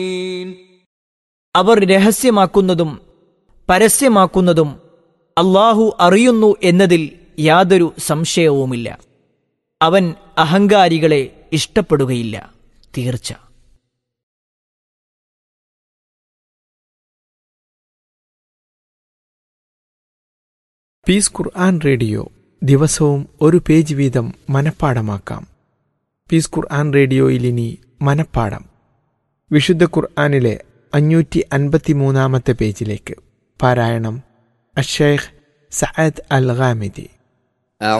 അവർ രഹസ്യമാക്കുന്നതും പരസ്യമാക്കുന്നതും അള്ളാഹു അറിയുന്നു എന്നതിൽ യാതൊരു സംശയവുമില്ല അവൻ അഹങ്കാരികളെ ഇഷ്ടപ്പെടുകയില്ല തീർച്ച പീസ് ഖുർആൻ റേഡിയോ ദിവസവും ഒരു പേജ് വീതം മനഃപ്പാടമാക്കാം പീസ് ഖുർആൻ റേഡിയോയിൽ ഇനി മനഃപ്പാടം വിശുദ്ധ ഖുർആനിലെ അഞ്ഞൂറ്റി അൻപത്തി മൂന്നാമത്തെ പേജിലേക്ക് പാരായണം അഷേഖ് സഅദ് അൽ ഗാമിദി